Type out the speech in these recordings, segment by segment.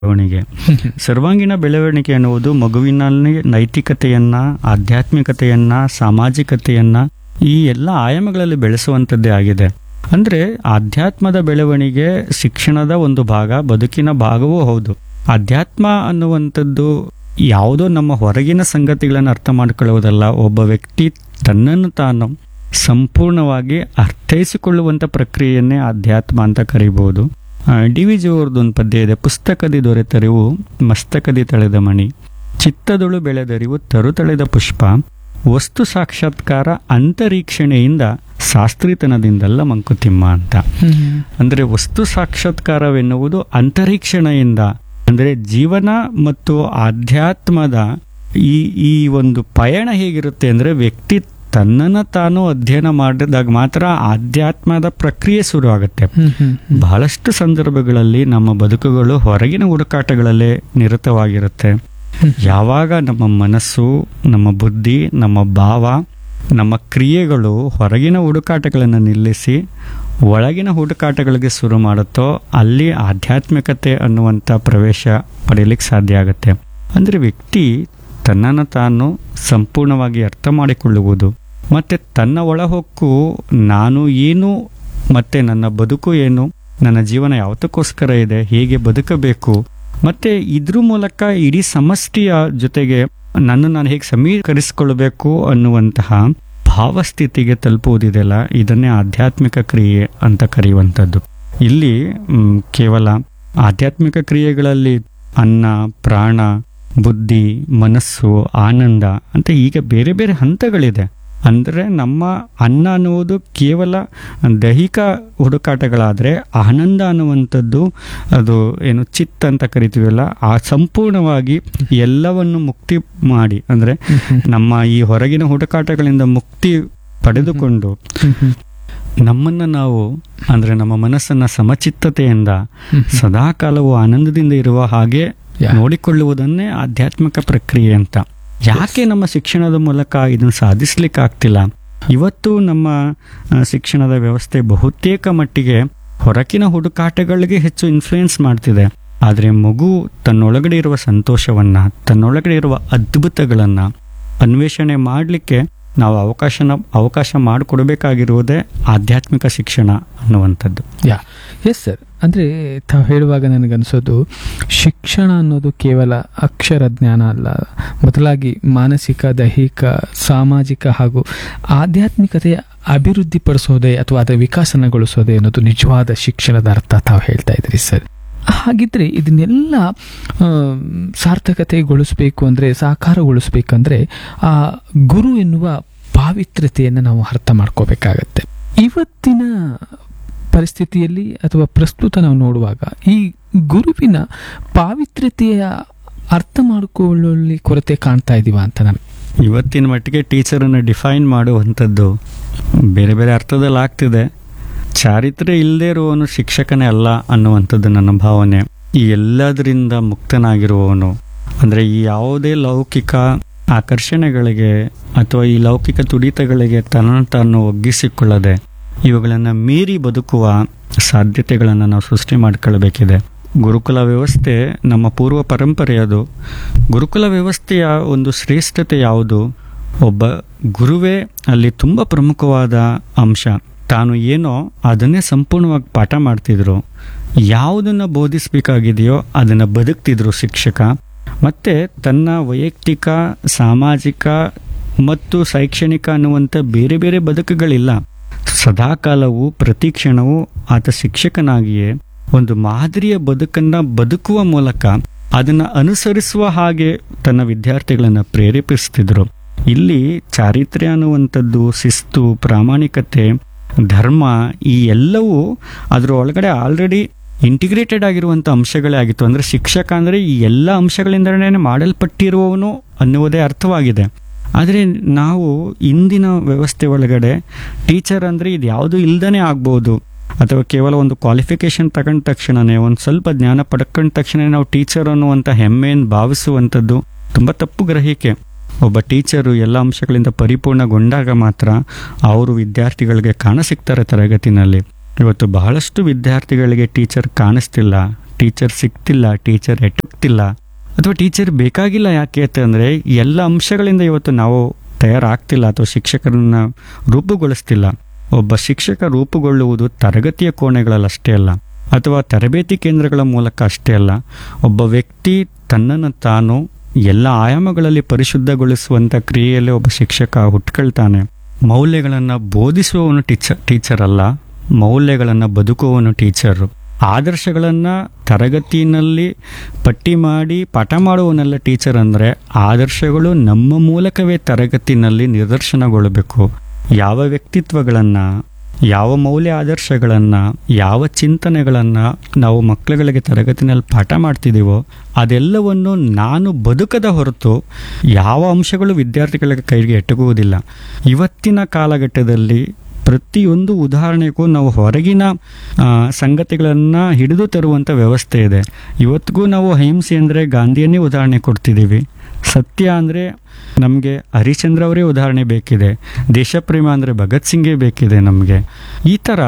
ಬೆಳವಣಿಗೆ ಸರ್ವಾಂಗೀಣ ಬೆಳವಣಿಗೆ ಎನ್ನುವುದು ಮಗುವಿನಲ್ಲಿ ನೈತಿಕತೆಯನ್ನ ಆಧ್ಯಾತ್ಮಿಕತೆಯನ್ನ ಸಾಮಾಜಿಕತೆಯನ್ನ ಈ ಎಲ್ಲ ಆಯಾಮಗಳಲ್ಲಿ ಬೆಳೆಸುವಂಥದ್ದೇ ಆಗಿದೆ ಅಂದ್ರೆ ಆಧ್ಯಾತ್ಮದ ಬೆಳವಣಿಗೆ ಶಿಕ್ಷಣದ ಒಂದು ಭಾಗ ಬದುಕಿನ ಭಾಗವೂ ಹೌದು ಅಧ್ಯಾತ್ಮ ಅನ್ನುವಂಥದ್ದು ಯಾವುದೋ ನಮ್ಮ ಹೊರಗಿನ ಸಂಗತಿಗಳನ್ನು ಅರ್ಥ ಮಾಡಿಕೊಳ್ಳುವುದಲ್ಲ ಒಬ್ಬ ವ್ಯಕ್ತಿ ತನ್ನನ್ನು ತಾನು ಸಂಪೂರ್ಣವಾಗಿ ಅರ್ಥೈಸಿಕೊಳ್ಳುವಂಥ ಪ್ರಕ್ರಿಯೆಯನ್ನೇ ಅಧ್ಯಾತ್ಮ ಅಂತ ಕರಿಬಹುದು ಡಿ ವಿ ಜಿ ಅವ್ರದ್ದೊಂದು ಪದ್ಯ ಇದೆ ಪುಸ್ತಕದಿ ದೊರೆತರಿವು ಮಸ್ತಕದಿ ತಳೆದ ಮಣಿ ಚಿತ್ತದೊಳು ಬೆಳೆದರಿವು ತರುತಳೆದ ಪುಷ್ಪ ವಸ್ತು ಸಾಕ್ಷಾತ್ಕಾರ ಅಂತರೀಕ್ಷಣೆಯಿಂದ ಶಾಸ್ತ್ರೀತನದಿಂದಲ್ಲ ಮಂಕುತಿಮ್ಮ ಅಂತ ಅಂದ್ರೆ ವಸ್ತು ಸಾಕ್ಷಾತ್ಕಾರವೆನ್ನುವುದು ಅಂತರೀಕ್ಷಣೆಯಿಂದ ಅಂದ್ರೆ ಜೀವನ ಮತ್ತು ಆಧ್ಯಾತ್ಮದ ಈ ಈ ಒಂದು ಪಯಣ ಹೇಗಿರುತ್ತೆ ಅಂದ್ರೆ ವ್ಯಕ್ತಿ ತನ್ನನ್ನು ತಾನು ಅಧ್ಯಯನ ಮಾಡಿದಾಗ ಮಾತ್ರ ಆಧ್ಯಾತ್ಮದ ಪ್ರಕ್ರಿಯೆ ಶುರು ಆಗುತ್ತೆ ಬಹಳಷ್ಟು ಸಂದರ್ಭಗಳಲ್ಲಿ ನಮ್ಮ ಬದುಕುಗಳು ಹೊರಗಿನ ಹುಡುಕಾಟಗಳಲ್ಲೇ ನಿರತವಾಗಿರುತ್ತೆ ಯಾವಾಗ ನಮ್ಮ ಮನಸ್ಸು ನಮ್ಮ ಬುದ್ಧಿ ನಮ್ಮ ಭಾವ ನಮ್ಮ ಕ್ರಿಯೆಗಳು ಹೊರಗಿನ ಹುಡುಕಾಟಗಳನ್ನು ನಿಲ್ಲಿಸಿ ಒಳಗಿನ ಹುಡುಕಾಟಗಳಿಗೆ ಶುರು ಮಾಡುತ್ತೋ ಅಲ್ಲಿ ಆಧ್ಯಾತ್ಮಿಕತೆ ಅನ್ನುವಂಥ ಪ್ರವೇಶ ಪಡೆಯಲಿಕ್ಕೆ ಸಾಧ್ಯ ಆಗುತ್ತೆ ಅಂದರೆ ವ್ಯಕ್ತಿ ತನ್ನನ್ನು ತಾನು ಸಂಪೂರ್ಣವಾಗಿ ಅರ್ಥ ಮಾಡಿಕೊಳ್ಳುವುದು ಮತ್ತು ತನ್ನ ಒಳಹೊಕ್ಕು ನಾನು ಏನು ಮತ್ತು ನನ್ನ ಬದುಕು ಏನು ನನ್ನ ಜೀವನ ಯಾವತ್ತಕ್ಕೋಸ್ಕರ ಇದೆ ಹೇಗೆ ಬದುಕಬೇಕು ಮತ್ತೆ ಇದ್ರ ಮೂಲಕ ಇಡೀ ಸಮಷ್ಟಿಯ ಜೊತೆಗೆ ನನ್ನ ನಾನು ಹೇಗೆ ಸಮೀಕರಿಸಿಕೊಳ್ಳಬೇಕು ಅನ್ನುವಂತಹ ಭಾವಸ್ಥಿತಿಗೆ ತಲುಪುವುದಿದೆಯಲ್ಲ ಇದನ್ನೇ ಆಧ್ಯಾತ್ಮಿಕ ಕ್ರಿಯೆ ಅಂತ ಕರೆಯುವಂಥದ್ದು ಇಲ್ಲಿ ಮ್, ಕೇವಲ ಆಧ್ಯಾತ್ಮಿಕ ಕ್ರಿಯೆಗಳಲ್ಲಿ ಅನ್ನ ಪ್ರಾಣ ಬುದ್ಧಿ ಮನಸ್ಸು ಆನಂದ ಅಂತ ಈಗ ಬೇರೆ ಬೇರೆ ಹಂತಗಳಿದೆ ಅಂದರೆ ನಮ್ಮ ಅನ್ನ ಅನ್ನುವುದು ಕೇವಲ ದೈಹಿಕ ಹುಡುಕಾಟಗಳಾದರೆ ಆನಂದ ಅನ್ನುವಂಥದ್ದು ಅದು ಏನು ಚಿತ್ತ ಅಂತ ಕರಿತೀವಲ್ಲ ಆ ಸಂಪೂರ್ಣವಾಗಿ ಎಲ್ಲವನ್ನು ಮುಕ್ತಿ ಮಾಡಿ ಅಂದರೆ ನಮ್ಮ ಈ ಹೊರಗಿನ ಹುಡುಕಾಟಗಳಿಂದ ಮುಕ್ತಿ ಪಡೆದುಕೊಂಡು ನಮ್ಮನ್ನು ನಾವು ಅಂದರೆ ನಮ್ಮ ಮನಸ್ಸನ್ನ ಸಮಚಿತ್ತತೆಯಿಂದ ಸದಾಕಾಲವು ಆನಂದದಿಂದ ಇರುವ ಹಾಗೆ Yeah. ನೋಡಿಕೊಳ್ಳುವುದನ್ನೇ ಆಧ್ಯಾತ್ಮಿಕ ಪ್ರಕ್ರಿಯೆ ಅಂತ ಯಾಕೆ ನಮ್ಮ ಶಿಕ್ಷಣದ ಮೂಲಕ ಇದನ್ನು ಸಾಧಿಸ್ಲಿಕ್ಕೆ ಆಗ್ತಿಲ್ಲ ಇವತ್ತು ನಮ್ಮ ಆ, ಶಿಕ್ಷಣದ ವ್ಯವಸ್ಥೆ ಬಹುತೇಕ ಮಟ್ಟಿಗೆ ಹೊರಗಿನ ಹುಡುಕಾಟಗಳಿಗೆ ಹೆಚ್ಚು ಇನ್ಫ್ಲೂಯೆನ್ಸ್ ಮಾಡ್ತಿದೆ ಆದರೆ ಮಗು ತನ್ನೊಳಗಡೆ ಇರುವ ಸಂತೋಷವನ್ನ ತನ್ನೊಳಗಡೆ ಇರುವ ಅದ್ಭುತಗಳನ್ನ ಅನ್ವೇಷಣೆ ಮಾಡಲಿಕ್ಕೆ ನಾವು ಅವಕಾಶನ ಅವಕಾಶ ಮಾಡಿಕೊಡ್ಬೇಕಾಗಿರುವುದೇ ಆಧ್ಯಾತ್ಮಿಕ ಶಿಕ್ಷಣ ಅನ್ನುವಂಥದ್ದು ಯಾ ಎಸ್ ಸರ್ ಅಂದರೆ ತಾವು ಹೇಳುವಾಗ ನನಗನ್ಸೋದು ಶಿಕ್ಷಣ ಅನ್ನೋದು ಕೇವಲ ಅಕ್ಷರ ಜ್ಞಾನ ಅಲ್ಲ ಬದಲಾಗಿ ಮಾನಸಿಕ ದೈಹಿಕ ಸಾಮಾಜಿಕ ಹಾಗೂ ಆಧ್ಯಾತ್ಮಿಕತೆಯ ಅಭಿವೃದ್ಧಿಪಡಿಸೋದೇ ಅಥವಾ ಅದರ ವಿಕಾಸನಗೊಳಿಸೋದೇ ಅನ್ನೋದು ನಿಜವಾದ ಶಿಕ್ಷಣದ ಅರ್ಥ ತಾವು ಹೇಳ್ತಾ ಇದ್ರಿ ಸರ್ ಹಾಗಿದ್ರೆ ಇದನ್ನೆಲ್ಲ ಆ, ಸಾರ್ಥಕತೆಗೊಳಿಸಬೇಕು ಅಂದರೆ ಸಾಕಾರಗೊಳಿಸ್ಬೇಕಂದ್ರೆ ಆ ಗುರು ಎನ್ನುವ ಪಾವಿತ್ರ್ಯತೆಯನ್ನು ನಾವು ಅರ್ಥ ಮಾಡ್ಕೋಬೇಕಾಗತ್ತೆ ಇವತ್ತಿನ ಪರಿಸ್ಥಿತಿಯಲ್ಲಿ ಅಥವಾ ಪ್ರಸ್ತುತ ನಾವು ನೋಡುವಾಗ ಈ ಗುರುವಿನ ಪಾವಿತ್ರ್ಯತೆಯ ಅರ್ಥ ಮಾಡಿಕೊಳ್ಳುವಲ್ಲಿ ಕೊರತೆ ಕಾಣ್ತಾ ಇದೀವ ಅಂತ ನನಗೆ ಇವತ್ತಿನ ಮಟ್ಟಿಗೆ ಟೀಚರನ್ನು ಡಿಫೈನ್ ಮಾಡುವಂಥದ್ದು ಬೇರೆ ಬೇರೆ ಅರ್ಥದಲ್ಲಿ ಆಗ್ತಿದೆ ಚಾರಿತ್ರ್ಯ ಇಲ್ಲದೆ ಇರುವವನು ಶಿಕ್ಷಕನೇ ಅಲ್ಲ ಅನ್ನುವಂಥದ್ದು ನನ್ನ ಭಾವನೆ ಈ ಎಲ್ಲದರಿಂದ ಮುಕ್ತನಾಗಿರುವವನು ಅಂದರೆ ಈ ಯಾವುದೇ ಲೌಕಿಕ ಆಕರ್ಷಣೆಗಳಿಗೆ ಅಥವಾ ಈ ಲೌಕಿಕ ತುಡಿತಗಳಿಗೆ ತನ್ನನ್ನು ತಾನು ಒಗ್ಗಿಸಿಕೊಳ್ಳದೆ ಇವುಗಳನ್ನು ಮೀರಿ ಬದುಕುವ ಸಾಧ್ಯತೆಗಳನ್ನು ನಾವು ಸೃಷ್ಟಿ ಮಾಡಿಕೊಳ್ಳಬೇಕಿದೆ ಗುರುಕುಲ ವ್ಯವಸ್ಥೆ ನಮ್ಮ ಪೂರ್ವ ಪರಂಪರೆಯದು ಗುರುಕುಲ ವ್ಯವಸ್ಥೆಯ ಒಂದು ಶ್ರೇಷ್ಠತೆ ಯಾವುದು ಒಬ್ಬ ಗುರುವೇ ಅಲ್ಲಿ ತುಂಬ ಪ್ರಮುಖವಾದ ಅಂಶ ತಾನು ಏನೋ ಅದನ್ನೇ ಸಂಪೂರ್ಣವಾಗಿ ಪಾಠ ಮಾಡ್ತಿದ್ರು ಯಾವುದನ್ನು ಬೋಧಿಸಬೇಕಾಗಿದೆಯೋ ಅದನ್ನು ಬದುಕ್ತಿದ್ರು ಶಿಕ್ಷಕ ಮತ್ತೆ ತನ್ನ ವೈಯಕ್ತಿಕ ಸಾಮಾಜಿಕ ಮತ್ತು ಶೈಕ್ಷಣಿಕ ಅನ್ನುವಂಥ ಬೇರೆ ಬೇರೆ ಬದುಕುಗಳಿಲ್ಲ ಸದಾಕಾಲವು ಪ್ರತಿ ಕ್ಷಣವೂ ಆತ ಶಿಕ್ಷಕನಾಗಿಯೇ ಒಂದು ಮಾದರಿಯ ಬದುಕನ್ನ ಬದುಕುವ ಮೂಲಕ ಅದನ್ನ ಅನುಸರಿಸುವ ಹಾಗೆ ತನ್ನ ವಿದ್ಯಾರ್ಥಿಗಳನ್ನ ಪ್ರೇರೇಪಿಸ್ತಿದ್ರು ಇಲ್ಲಿ ಚಾರಿತ್ರ್ಯ ಅನ್ನುವಂಥದ್ದು ಶಿಸ್ತು ಪ್ರಾಮಾಣಿಕತೆ ಧರ್ಮ ಈ ಎಲ್ಲವೂ ಅದರ ಒಳಗಡೆ ಆಲ್ರೆಡಿ ಇಂಟಿಗ್ರೇಟೆಡ್ ಆಗಿರುವಂಥ ಅಂಶಗಳೇ ಆಗಿತ್ತು ಅಂದರೆ ಶಿಕ್ಷಕ ಅಂದರೆ ಈ ಎಲ್ಲ ಅಂಶಗಳಿಂದನೇ ಮಾಡಲ್ಪಟ್ಟಿರುವವನು ಅನ್ನುವುದೇ ಅರ್ಥವಾಗಿದೆ ಆದರೆ ನಾವು ಇಂದಿನ ವ್ಯವಸ್ಥೆ ಒಳಗಡೆ ಟೀಚರ್ ಅಂದರೆ ಇದು ಯಾವುದು ಇಲ್ದೇ ಆಗ್ಬೋದು ಅಥವಾ ಕೇವಲ ಒಂದು ಕ್ವಾಲಿಫಿಕೇಶನ್ ತಗೊಂಡ ತಕ್ಷಣನೇ ಒಂದು ಸ್ವಲ್ಪ ಜ್ಞಾನ ಪಡ್ಕೊಂಡ ತಕ್ಷಣ ನಾವು ಟೀಚರ್ ಅನ್ನುವಂಥ ಹೆಮ್ಮೆಯನ್ನು ಭಾವಿಸುವಂಥದ್ದು ತುಂಬ ತಪ್ಪು ಗ್ರಹಿಕೆ ಒಬ್ಬ ಟೀಚರು ಎಲ್ಲ ಅಂಶಗಳಿಂದ ಪರಿಪೂರ್ಣಗೊಂಡಾಗ ಮಾತ್ರ ಅವರು ವಿದ್ಯಾರ್ಥಿಗಳಿಗೆ ಕಾಣಸಿಗ್ತಾರೆ ತರಗತಿನಲ್ಲಿ ಇವತ್ತು ಬಹಳಷ್ಟು ವಿದ್ಯಾರ್ಥಿಗಳಿಗೆ ಟೀಚರ್ ಕಾಣಿಸ್ತಿಲ್ಲ ಟೀಚರ್ ಸಿಗ್ತಿಲ್ಲ ಟೀಚರ್ ಎಟ್ಟುಕ್ತಿಲ್ಲ ಅಥವಾ ಟೀಚರ್ ಬೇಕಾಗಿಲ್ಲ ಯಾಕೆ ಅಂತಂದರೆ ಎಲ್ಲ ಅಂಶಗಳಿಂದ ಇವತ್ತು ನಾವು ತಯಾರಾಗ್ತಿಲ್ಲ ಅಥವಾ ಶಿಕ್ಷಕರನ್ನ ರೂಪುಗೊಳಿಸ್ತಿಲ್ಲ ಒಬ್ಬ ಶಿಕ್ಷಕ ರೂಪುಗೊಳ್ಳುವುದು ತರಗತಿಯ ಕೋಣೆಗಳಲ್ಲಷ್ಟೇ ಅಲ್ಲ ಅಥವಾ ತರಬೇತಿ ಕೇಂದ್ರಗಳ ಮೂಲಕ ಅಷ್ಟೇ ಅಲ್ಲ ಒಬ್ಬ ವ್ಯಕ್ತಿ ತನ್ನನ್ನು ತಾನು ಎಲ್ಲ ಆಯಾಮಗಳಲ್ಲಿ ಪರಿಶುದ್ಧಗೊಳಿಸುವಂಥ ಕ್ರಿಯೆಯಲ್ಲಿ ಒಬ್ಬ ಶಿಕ್ಷಕ ಹುಟ್ಕೊಳ್ತಾನೆ ಮೌಲ್ಯಗಳನ್ನು ಬೋಧಿಸುವವನು ಟೀಚರ್ ಟೀಚರ್ ಅಲ್ಲ ಮೌಲ್ಯಗಳನ್ನು ಬದುಕುವವನು ಟೀಚರು ಆದರ್ಶಗಳನ್ನು ತರಗತಿಯಲ್ಲಿ ಪಟ್ಟಿ ಮಾಡಿ ಪಾಠ ಮಾಡುವವನೆಲ್ಲ ಟೀಚರ್ ಅಂದರೆ ಆದರ್ಶಗಳು ನಮ್ಮ ಮೂಲಕವೇ ತರಗತಿನಲ್ಲಿ ನಿದರ್ಶನಗೊಳ್ಳಬೇಕು ಯಾವ ವ್ಯಕ್ತಿತ್ವಗಳನ್ನು ಯಾವ ಮೌಲ್ಯ ಆದರ್ಶಗಳನ್ನು ಯಾವ ಚಿಂತನೆಗಳನ್ನು ನಾವು ಮಕ್ಕಳುಗಳಿಗೆ ತರಗತಿನಲ್ಲಿ ಪಾಠ ಮಾಡ್ತಿದ್ದೀವೋ ಅದೆಲ್ಲವನ್ನು ನಾನು ಬದುಕದ ಹೊರತು ಯಾವ ಅಂಶಗಳು ವಿದ್ಯಾರ್ಥಿಗಳಿಗೆ ಕೈಗೆ ಎಟುಕುವುದಿಲ್ಲ ಇವತ್ತಿನ ಕಾಲಘಟ್ಟದಲ್ಲಿ ಪ್ರತಿಯೊಂದು ಉದಾಹರಣೆಗೂ ನಾವು ಹೊರಗಿನ ಸಂಗತಿಗಳನ್ನು ಹಿಡಿದು ತರುವಂಥ ವ್ಯವಸ್ಥೆ ಇದೆ ಇವತ್ತಿಗೂ ನಾವು ಅಹಿಂಸೆ ಅಂದರೆ ಗಾಂಧಿಯನ್ನೇ ಉದಾಹರಣೆ ಕೊಡ್ತಿದ್ದೀವಿ ಸತ್ಯ ಅಂದರೆ ನಮಗೆ ಹರಿಶ್ಚಂದ್ರ ಅವರೇ ಉದಾಹರಣೆ ಬೇಕಿದೆ ದೇಶಪ್ರೇಮ ಅಂದರೆ ಭಗತ್ ಸಿಂಗೇ ಬೇಕಿದೆ ನಮಗೆ ಈ ಥರ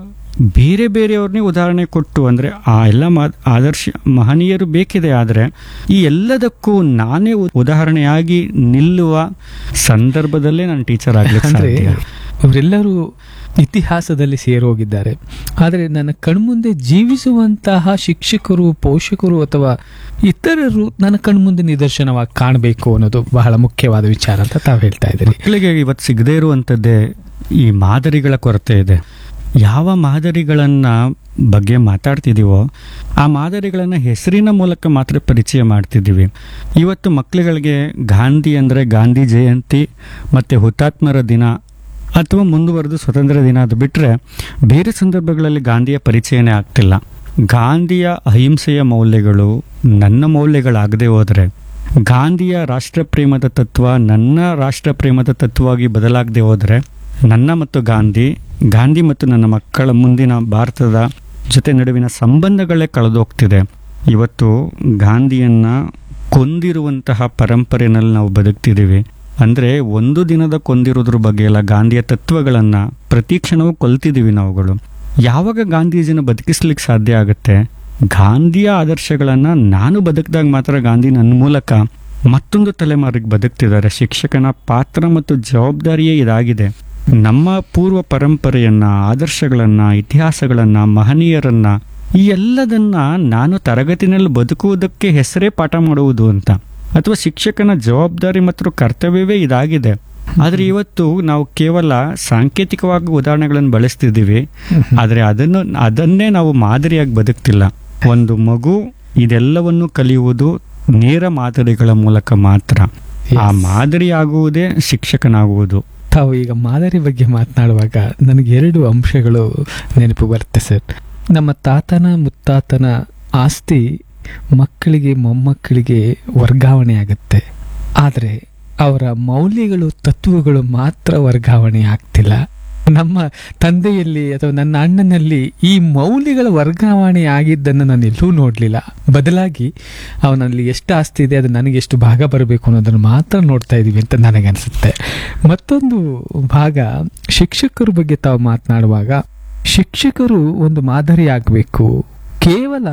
ಬೇರೆ ಬೇರೆಯವ್ರನ್ನೇ ಉದಾಹರಣೆ ಕೊಟ್ಟು ಅಂದರೆ ಆ ಎಲ್ಲ ಮಾ ಆದರ್ಶ ಮಹನೀಯರು ಬೇಕಿದೆ ಆದರೆ ಈ ಎಲ್ಲದಕ್ಕೂ ನಾನೇ ಉ- ಉದಾಹರಣೆಯಾಗಿ ನಿಲ್ಲುವ ಸಂದರ್ಭದಲ್ಲೇ ನಾನು ಟೀಚರ್ ಆಗ್ಲಿಕ್ಕೆ ಅಂದ್ರೆ ಸಾಧ್ಯ ಅವರೆಲ್ಲರೂ ಇತಿಹಾಸದಲ್ಲಿ ಸೇರೋಗಿದ್ದಾರೆ ಆದರೆ ನನ್ನ ಕಣ್ಮುಂದೆ ಜೀವಿಸುವಂತಹ ಶಿಕ್ಷಕರು ಪೋಷಕರು ಅಥವಾ ಇತರರು ನನ್ನ ಕಣ್ಮುಂದೆ ನಿದರ್ಶನವಾಗಿ ಕಾಣಬೇಕು ಅನ್ನೋದು ಬಹಳ ಮುಖ್ಯವಾದ ವಿಚಾರ ಅಂತ ತಾವು ಹೇಳ್ತಾ ಇದ್ದೀರಿ ಮಕ್ಕಳಿಗೆ ಇವತ್ತು ಸಿಗದೇ ಇರುವಂಥದ್ದೇ ಈ ಮಾದರಿಗಳ ಕೊರತೆ ಇದೆ ಯಾವ ಮಾದರಿಗಳನ್ನ ಬಗ್ಗೆ ಮಾತಾಡ್ತಿದ್ದೀವೋ ಆ ಮಾದರಿಗಳನ್ನು ಹೆಸರಿನ ಮೂಲಕ ಮಾತ್ರ ಪರಿಚಯ ಮಾಡ್ತಿದ್ದೀವಿ ಇವತ್ತು ಮಕ್ಕಳುಗಳಿಗೆ ಗಾಂಧಿ ಅಂದರೆ ಗಾಂಧಿ ಜಯಂತಿ ಮತ್ತು ಹುತಾತ್ಮರ ದಿನ ಅಥವಾ ಮುಂದುವರೆದು ಸ್ವತಂತ್ರ ದಿನ ಅದು ಬಿಟ್ಟರೆ ಬೇರೆ ಸಂದರ್ಭಗಳಲ್ಲಿ ಗಾಂಧಿಯ ಪರಿಚಯನೇ ಆಗ್ತಿಲ್ಲ ಗಾಂಧಿಯ ಅಹಿಂಸೆಯ ಮೌಲ್ಯಗಳು ನನ್ನ ಮೌಲ್ಯಗಳಾಗದೆ ಹೋದರೆ ಗಾಂಧಿಯ ರಾಷ್ಟ್ರಪ್ರೇಮದ ತತ್ವ ನನ್ನ ರಾಷ್ಟ್ರಪ್ರೇಮದ ತತ್ವವಾಗಿ ಬದಲಾಗದೆ ಹೋದರೆ ನನ್ನ ಮತ್ತು ಗಾಂಧಿ ಗಾಂಧಿ ಮತ್ತು ನನ್ನ ಮಕ್ಕಳ ಮುಂದಿನ ಭಾರತದ ಜೊತೆ ನಡುವಿನ ಸಂಬಂಧಗಳೇ ಕಳೆದೋಗ್ತಿದೆ ಇವತ್ತು ಗಾಂಧಿಯನ್ನ ಕೊಂದಿರುವಂತಹ ಪರಂಪರೆಯಲ್ಲಿ ನಾವು ಬದುಕ್ತಿದ್ದೀವಿ ಅಂದರೆ ಒಂದು ದಿನದ ಕೊಂದಿರೋದ್ರ ಬಗ್ಗೆ ಎಲ್ಲ ಗಾಂಧಿಯ ತತ್ವಗಳನ್ನು ಪ್ರತಿ ಕ್ಷಣವೂ ಕೊಲ್ತಿದ್ದೀವಿ ನಾವುಗಳು ಯಾವಾಗ ಗಾಂಧೀಜಿನ ಬದುಕಿಸ್ಲಿಕ್ಕೆ ಸಾಧ್ಯ ಆಗುತ್ತೆ ಗಾಂಧಿಯ ಆದರ್ಶಗಳನ್ನು ನಾನು ಬದುಕಿದಾಗ ಮಾತ್ರ ಗಾಂಧಿ ನನ್ನ ಮೂಲಕ ಮತ್ತೊಂದು ತಲೆಮಾರಿಗೆ ಬದುಕ್ತಿದ್ದಾರೆ ಶಿಕ್ಷಕನ ಪಾತ್ರ ಮತ್ತು ಜವಾಬ್ದಾರಿಯೇ ಇದಾಗಿದೆ ನಮ್ಮ ಪೂರ್ವ ಪರಂಪರೆಯನ್ನ ಆದರ್ಶಗಳನ್ನ ಇತಿಹಾಸಗಳನ್ನ ಮಹನೀಯರನ್ನ ಈ ಎಲ್ಲದನ್ನ ನಾನು ತರಗತಿನಲ್ಲಿ ಬದುಕುವುದಕ್ಕೆ ಹೆಸರೇ ಪಾಠ ಮಾಡುವುದು ಅಂತ ಅಥವಾ ಶಿಕ್ಷಕನ ಜವಾಬ್ದಾರಿ ಮತ್ತು ಕರ್ತವ್ಯವೇ ಇದಾಗಿದೆ ಆದರೆ ಇವತ್ತು ನಾವು ಕೇವಲ ಸಾಂಕೇತಿಕವಾಗಿ ಉದಾಹರಣೆಗಳನ್ನು ಬಳಸ್ತಿದ್ದೀವಿ ಆದರೆ ಅದನ್ನು ಅದನ್ನೇ ನಾವು ಮಾದರಿಯಾಗಿ ಬದುಕ್ತಿಲ್ಲ ಒಂದು ಮಗು ಇದೆಲ್ಲವನ್ನು ಕಲಿಯುವುದು ನೇರ ಮಾದರಿಗಳ ಮೂಲಕ ಮಾತ್ರ ಆ Yes. ಮಾದರಿ ಆಗುವುದೇ ಶಿಕ್ಷಕನಾಗುವುದು ತಾವು ಈಗ ಮಾದರಿ ಬಗ್ಗೆ ಮಾತನಾಡುವಾಗ ನನಗೆ ಎರಡು ಅಂಶಗಳು ನೆನಪು ಬರುತ್ತೆ ಸರ್ ನಮ್ಮ ತಾತನ ಮುತ್ತಾತನ ಆಸ್ತಿ ಮಕ್ಕಳಿಗೆ ಮೊಮ್ಮಕ್ಕಳಿಗೆ ವರ್ಗಾವಣೆ ಆಗುತ್ತೆ ಆದರೆ ಅವರ ಮೌಲ್ಯಗಳು ತತ್ವಗಳು ಮಾತ್ರ ವರ್ಗಾವಣೆ ಆಗ್ತಿಲ್ಲ ನಮ್ಮ ತಂದೆಯಲ್ಲಿ ಅಥವಾ ನನ್ನ ಅಣ್ಣನಲ್ಲಿ ಈ ಮೌಲ್ಯಗಳ ವರ್ಗಾವಣೆ ಆಗಿದ್ದನ್ನು ನಾನು ಎಲ್ಲೂ ನೋಡಲಿಲ್ಲ ಬದಲಾಗಿ ಅವನಲ್ಲಿ ಎಷ್ಟು ಆಸ್ತಿ ಇದೆ ಅದು ನನಗೆ ಎಷ್ಟು ಭಾಗ ಬರಬೇಕು ಅನ್ನೋದನ್ನು ಮಾತ್ರ ನೋಡ್ತಾ ಇದ್ದೀವಿ ಅಂತ ನನಗನ್ಸುತ್ತೆ ಮತ್ತೊಂದು ಭಾಗ ಶಿಕ್ಷಕರ ಬಗ್ಗೆ ತಾವು ಮಾತನಾಡುವಾಗ ಶಿಕ್ಷಕರು ಒಂದು ಮಾದರಿ ಆಗಬೇಕು ಕೇವಲ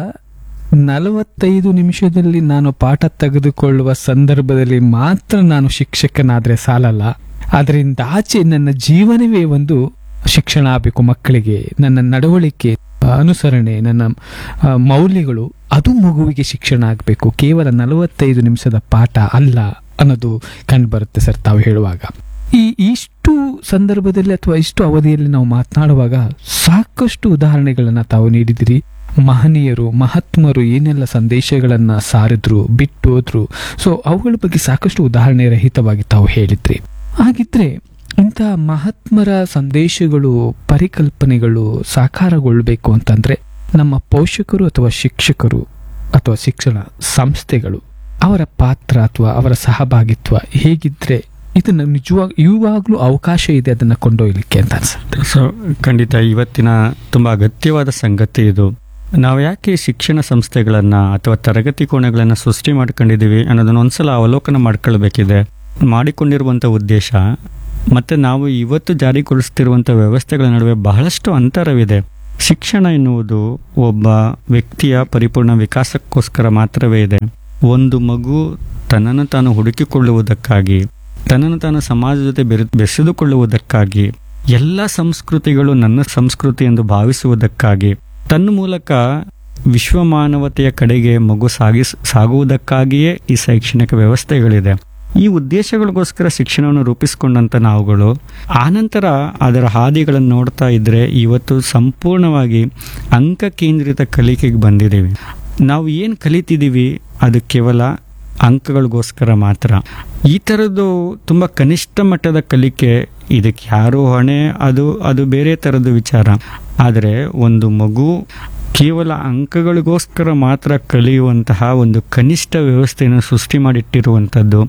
ನಲವತ್ತೈದು ನಿಮಿಷದಲ್ಲಿ ನಾನು ಪಾಠ ತೆಗೆದುಕೊಳ್ಳುವ ಸಂದರ್ಭದಲ್ಲಿ ಮಾತ್ರ ನಾನು ಶಿಕ್ಷಕನಾದ್ರೆ ಸಾಲಲ್ಲ ಅದರಿಂದ ಆಚೆ ನನ್ನ ಜೀವನವೇ ಒಂದು ಶಿಕ್ಷಣ ಆಗಬೇಕು ಮಕ್ಕಳಿಗೆ ನನ್ನ ನಡವಳಿಕೆ ಅನುಸರಣೆ ನನ್ನ ಆ, ಮೌಲ್ಯಗಳು ಅದು ಮಗುವಿಗೆ ಶಿಕ್ಷಣ ಆಗಬೇಕು ಕೇವಲ ನಲವತ್ತೈದು ನಿಮಿಷದ ಪಾಠ ಅಲ್ಲ ಅನ್ನೋದು ಕಂಡುಬರುತ್ತೆ ಸರ್ ತಾವು ಹೇಳುವಾಗ ಈ ಇಷ್ಟು ಸಂದರ್ಭದಲ್ಲಿ ಅಥವಾ ಇಷ್ಟು ಅವಧಿಯಲ್ಲಿ ನಾವು ಮಾತನಾಡುವಾಗ ಸಾಕಷ್ಟು ಉದಾಹರಣೆಗಳನ್ನ ತಾವು ನೀಡಿದಿರಿ ಮಹನೀಯರು ಮಹಾತ್ಮರು ಏನೆಲ್ಲ ಸಂದೇಶಗಳನ್ನ ಸಾರಿದ್ರು ಬಿಟ್ಟು ಹೋದ್ರು ಸೊ ಅವುಗಳ ಬಗ್ಗೆ ಸಾಕಷ್ಟು ಉದಾಹರಣೆ ರಹಿತವಾಗಿ ತಾವು ಹೇಳಿದ್ರಿ ಹಾಗಿದ್ರೆ ಇಂಥ ಮಹಾತ್ಮರ ಸಂದೇಶಗಳು ಪರಿಕಲ್ಪನೆಗಳು ಸಾಕಾರಗೊಳ್ಬೇಕು ಅಂತಂದ್ರೆ ನಮ್ಮ ಪೋಷಕರು ಅಥವಾ ಶಿಕ್ಷಕರು ಅಥವಾ ಶಿಕ್ಷಣ ಸಂಸ್ಥೆಗಳು ಅವರ ಪಾತ್ರ ಅಥವಾ ಅವರ ಸಹಭಾಗಿತ್ವ ಹೇಗಿದ್ರೆ ಇದನ್ನು ನಿಜವಾಗ ಇವಾಗಲೂ ಅವಕಾಶ ಇದೆ ಅದನ್ನ ಕೊಂಡೊಯ್ಯಲಿಕ್ಕೆ ಅಂತ ಅನ್ಸುತ್ತೆ ಸೊ ಖಂಡಿತ ಇವತ್ತಿನ ತುಂಬ ಅಗತ್ಯವಾದ ಸಂಗತಿ ಇದು ನಾವು ಯಾಕೆ ಶಿಕ್ಷಣ ಸಂಸ್ಥೆಗಳನ್ನು ಅಥವಾ ತರಗತಿ ಕೋಣೆಗಳನ್ನು ಸೃಷ್ಟಿ ಮಾಡ್ಕೊಂಡಿದ್ದೀವಿ ಅನ್ನೋದನ್ನ ಒಂದ್ಸಲ ಅವಲೋಕನ ಮಾಡ್ಕೊಳ್ಬೇಕಿದೆ ಮಾಡಿಕೊಂಡಿರುವಂಥ ಉದ್ದೇಶ ಮತ್ತು ನಾವು ಇವತ್ತು ಜಾರಿಗೊಳಿಸ್ತಿರುವಂಥ ವ್ಯವಸ್ಥೆಗಳ ನಡುವೆ ಬಹಳಷ್ಟು ಅಂತರವಿದೆ ಶಿಕ್ಷಣ ಎನ್ನುವುದು ಒಬ್ಬ ವ್ಯಕ್ತಿಯ ಪರಿಪೂರ್ಣ ವಿಕಾಸಕ್ಕೋಸ್ಕರ ಮಾತ್ರವೇ ಇದೆ ಒಂದು ಮಗು ತನ್ನನ್ನು ತಾನು ಹುಡುಕಿಕೊಳ್ಳುವುದಕ್ಕಾಗಿ ತನ್ನನ್ನು ತಾನು ಸಮಾಜ ಜೊತೆ ಬೆರೆ ಬೆಸೆದುಕೊಳ್ಳುವುದಕ್ಕಾಗಿ ಎಲ್ಲ ಸಂಸ್ಕೃತಿಗಳು ನನ್ನ ಸಂಸ್ಕೃತಿ ಎಂದು ಭಾವಿಸುವುದಕ್ಕಾಗಿ ತನ್ನ ಮೂಲಕ ವಿಶ್ವಮಾನವತೆಯ ಕಡೆಗೆ ಮಗು ಸಾಗಿಸ್ ಸಾಗುವುದಕ್ಕಾಗಿಯೇ ಈ ಶೈಕ್ಷಣಿಕ ವ್ಯವಸ್ಥೆಗಳಿದೆ ಈ ಉದ್ದೇಶಗಳಿಗೋಸ್ಕರ ಶಿಕ್ಷಣವನ್ನು ರೂಪಿಸಿಕೊಂಡಂತ ನಾವುಗಳು ಆನಂತರ ಅದರ ಹಾದಿಗಳನ್ನು ನೋಡ್ತಾ ಇದ್ರೆ ಇವತ್ತು ಸಂಪೂರ್ಣವಾಗಿ ಅಂಕ ಕೇಂದ್ರಿತ ಕಲಿಕೆಗೆ ಬಂದಿದ್ದೀವಿ ನಾವು ಏನು ಕಲಿತಿದ್ದೀವಿ ಅದು ಕೇವಲ ಅಂಕಗಳಿಗೋಸ್ಕರ ಮಾತ್ರ ಈ ಥರದ್ದು ತುಂಬ ಕನಿಷ್ಠ ಮಟ್ಟದ ಕಲಿಕೆ ಇದಕ್ಕೆ ಯಾರು ಹೊಣೆ ಅದು ಅದು ಬೇರೆ ಥರದ ವಿಚಾರ ಆದರೆ ಒಂದು ಮಗು ಕೇವಲ ಅಂಕಗಳಿಗೋಸ್ಕರ ಮಾತ್ರ ಕಲಿಯುವಂತಹ ಒಂದು ಕನಿಷ್ಠ ವ್ಯವಸ್ಥೆಯನ್ನು ಸೃಷ್ಟಿ ಮಾಡಿಟ್ಟಿರುವಂಥದ್ದು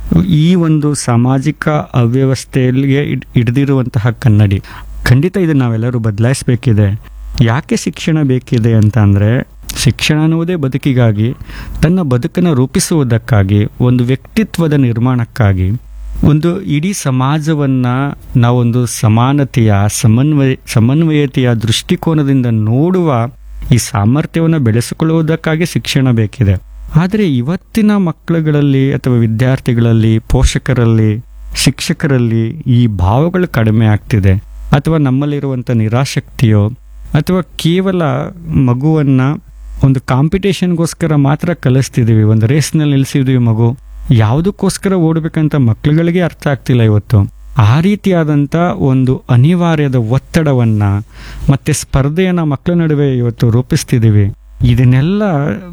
ಈ ಒಂದು ಸಾಮಾಜಿಕ ಅವ್ಯವಸ್ಥೆಯಲ್ಲಿಗೆ ಹಿಡ್- ಹಿಡಿದಿರುವಂತಹ ಕನ್ನಡಿ ಖಂಡಿತ ಇದನ್ನು ನಾವೆಲ್ಲರೂ ಬದಲಾಯಿಸಬೇಕಿದೆ ಯಾಕೆ ಶಿಕ್ಷಣ ಬೇಕಿದೆ ಅಂತ ಅಂದರೆ ಶಿಕ್ಷಣ ಅನ್ನುವುದೇ ಬದುಕಿಗಾಗಿ ತನ್ನ ಬದುಕನ್ನು ರೂಪಿಸುವುದಕ್ಕಾಗಿ ಒಂದು ವ್ಯಕ್ತಿತ್ವದ ನಿರ್ಮಾಣಕ್ಕಾಗಿ ಒಂದು ಇಡೀ ಸಮಾಜವನ್ನ ನಾವೊಂದು ಸಮಾನತೆಯ ಸಮನ್ವಯ ಸಮನ್ವಯತೆಯ ದೃಷ್ಟಿಕೋನದಿಂದ ನೋಡುವ ಈ ಸಾಮರ್ಥ್ಯವನ್ನು ಬೆಳೆಸಿಕೊಳ್ಳುವುದಕ್ಕಾಗಿ ಶಿಕ್ಷಣ ಬೇಕಿದೆ ಆದರೆ ಇವತ್ತಿನ ಮಕ್ಕಳುಗಳಲ್ಲಿ ಅಥವಾ ವಿದ್ಯಾರ್ಥಿಗಳಲ್ಲಿ ಪೋಷಕರಲ್ಲಿ ಶಿಕ್ಷಕರಲ್ಲಿ ಈ ಭಾವಗಳು ಕಡಿಮೆ ಆಗ್ತಿದೆ ಅಥವಾ ನಮ್ಮಲ್ಲಿರುವಂಥ ನಿರಾಸಕ್ತಿಯೋ ಅಥವಾ ಕೇವಲ ಮಗುವನ್ನ ಒಂದು ಕಾಂಪಿಟೇಷನ್ಗೋಸ್ಕರ ಮಾತ್ರ ಕಲಿಸ್ತಿದ್ದೀವಿ ಒಂದು ರೇಸ್ನಲ್ಲಿ ನಿಲ್ಲಿಸಿದೀವಿ ಮಗು ಯಾವುದಕ್ಕೋಸ್ಕರ ಓಡಬೇಕಂತ ಮಕ್ಕಳುಗಳಿಗೆ ಅರ್ಥ ಆಗ್ತಿಲ್ಲ ಇವತ್ತು ಆ ರೀತಿಯಾದಂಥ ಒಂದು ಅನಿವಾರ್ಯದ ಒತ್ತಡವನ್ನ ಮತ್ತೆ ಸ್ಪರ್ಧೆಯನ್ನ ಮಕ್ಕಳ ನಡುವೆ ಇವತ್ತು ರೂಪಿಸ್ತಿದ್ದೀವಿ ಇದನ್ನೆಲ್ಲ